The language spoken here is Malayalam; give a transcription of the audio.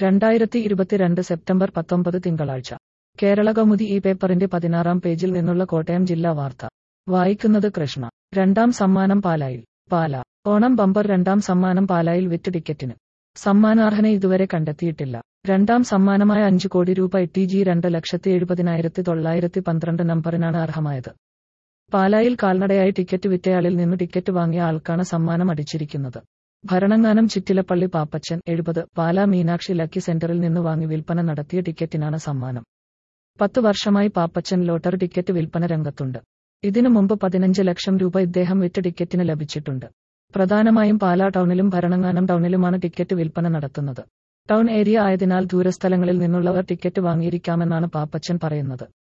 രണ്ടായിരത്തി ഇരുപത്തിരണ്ട് സെപ്റ്റംബർ പത്തൊമ്പത് തിങ്കളാഴ്ച കേരള കൗമുദി ഈ പേപ്പറിന്റെ പതിനാറാം പേജിൽ നിന്നുള്ള കോട്ടയം ജില്ലാ വാർത്ത വായിക്കുന്നത് കൃഷ്ണ രണ്ടാം സമ്മാനം പാലായിൽ പാല ഓണം ബമ്പർ രണ്ടാം സമ്മാനം പാലായിൽ വിറ്റ് ടിക്കറ്റിന് സമ്മാനാർഹനെ ഇതുവരെ കണ്ടെത്തിയിട്ടില്ല രണ്ടാം സമ്മാനമായ അഞ്ചു കോടി രൂപ ടി ജി രണ്ട് ലക്ഷത്തി എഴുപതിനായിരത്തി തൊള്ളായിരത്തി പന്ത്രണ്ട് നമ്പറിനാണ് അർഹമായത് പാലായിൽ കാൽനടയായി ടിക്കറ്റ് വിറ്റയാളിൽ നിന്ന് ടിക്കറ്റ് വാങ്ങിയ ആൾക്കാണ് സമ്മാനം അടിച്ചിരിക്കുന്നത് ഭരണങ്ങാനം ചിറ്റിലപ്പള്ളി പാപ്പച്ചൻ എഴുപത് പാലാ മീനാക്ഷി ലക്കി സെന്ററിൽ നിന്ന് വാങ്ങി വിൽപ്പന നടത്തിയ ടിക്കറ്റിനാണ് സമ്മാനം പത്ത് വർഷമായി പാപ്പച്ചൻ ലോട്ടറി ടിക്കറ്റ് വിൽപ്പന രംഗത്തുണ്ട് ഇതിനു മുമ്പ് പതിനഞ്ച് ലക്ഷം രൂപ ഇദ്ദേഹം വിറ്റ ടിക്കറ്റിന് ലഭിച്ചിട്ടുണ്ട് പ്രധാനമായും പാലാ ടൗണിലും ഭരണങ്ങാനം ടൗണിലുമാണ് ടിക്കറ്റ് വിൽപ്പന നടത്തുന്നത് ടൗൺ ഏരിയ ആയതിനാൽ ദൂരസ്ഥലങ്ങളിൽ നിന്നുള്ളവർ ടിക്കറ്റ് വാങ്ങിയിരിക്കാമെന്നാണ് പാപ്പച്ചൻ പറയുന്നത്